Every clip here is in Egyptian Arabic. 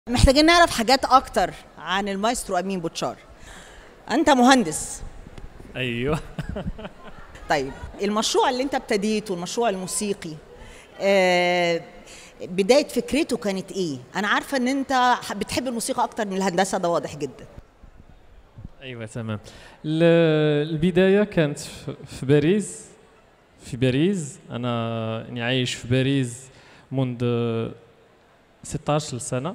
محتاجين نعرف حاجات اكتر عن المايسترو امين بوتشار انت مهندس ايوه طيب المشروع اللي انت ابتديته المشروع الموسيقي آه بدايه فكرته كانت ايه انا عارفه ان انت بتحب الموسيقى اكتر من الهندسه ده واضح جدا ايوه تمام ال- البدايه كانت في- في باريس في باريس انا يعني عايش في باريس منذ 16 سنه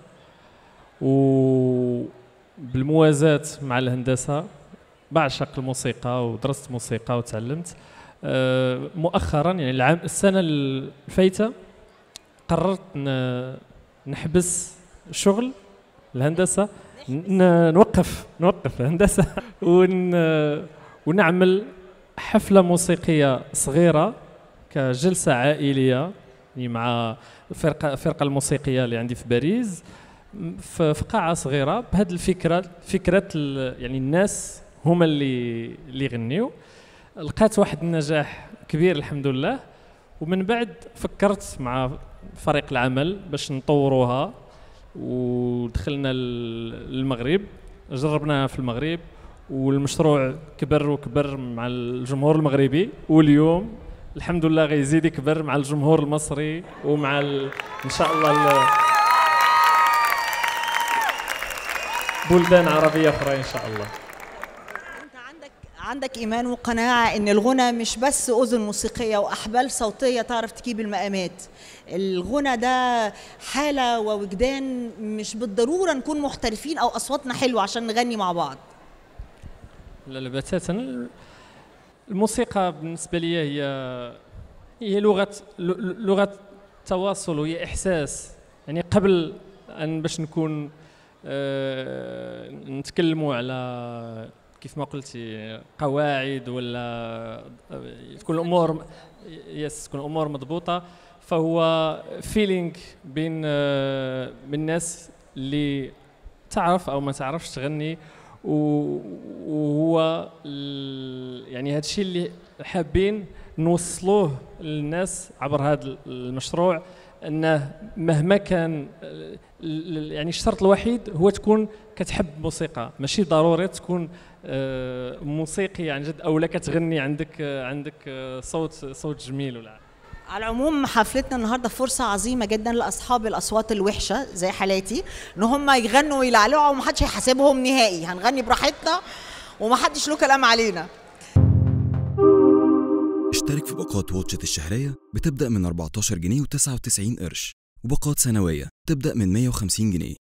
وبالموازاة مع الهندسة بعشق الموسيقى ودرست موسيقى وتعلمت آه، مؤخرا يعني العام السنة الفايتة قررت ن- نحبس شغل الهندسة ن- نوقف نوقف الهندسة ون ونعمل حفلة موسيقية صغيرة كجلسة عائلية يعني مع فرقة الفرقة الموسيقية اللي عندي في باريس في في قاعة صغيرة بهذه الفكرة فكرة ال- يعني الناس هما اللي اللي يغنيو لقيت واحد النجاح كبير الحمد لله ومن بعد فكرت مع فريق العمل باش نطوروها ودخلنا ال- المغرب جربناها في المغرب والمشروع كبر وكبر مع الجمهور المغربي واليوم الحمد لله غيزيد يكبر مع الجمهور المصري ومع ال... ان شاء الله ال... بلدان عربيه اخرى ان شاء الله انت عندك عندك ايمان وقناعه ان الغنى مش بس اذن موسيقيه واحبال صوتيه تعرف تجيب المقامات الغنى ده حاله ووجدان مش بالضروره نكون محترفين او اصواتنا حلوه عشان نغني مع بعض لا لا بتاتا الموسيقى بالنسبه لي هي هي لغه ل- لغه تواصل وهي احساس يعني قبل ان باش نكون آه، نتكلموا على كيف ما قلتي قواعد ولا آه، تكون الامور يس تكون الامور مضبوطه فهو فيلينغ بين آه، بين الناس اللي تعرف او ما تعرفش تغني و- وهو ال- يعني هذا الشيء اللي حابين نوصلوه للناس عبر هذا المشروع انه مهما كان ال- ال- يعني الشرط الوحيد هو تكون كتحب الموسيقى ماشي ضروري تكون آه، موسيقي عن جد او لا كتغني عندك آه، عندك آه، صوت صوت جميل ولا على العموم حفلتنا النهارده فرصه عظيمه جدا لاصحاب الاصوات الوحشه زي حالاتي ان هم يغنوا ويلعلعوا ومحدش هيحاسبهم نهائي هنغني براحتنا ومحدش له كلام علينا اشترك في باقات واتشت الشهرية بتبدأ من 14 جنيه و99 قرش وباقات سنوية تبدأ من 150 جنيه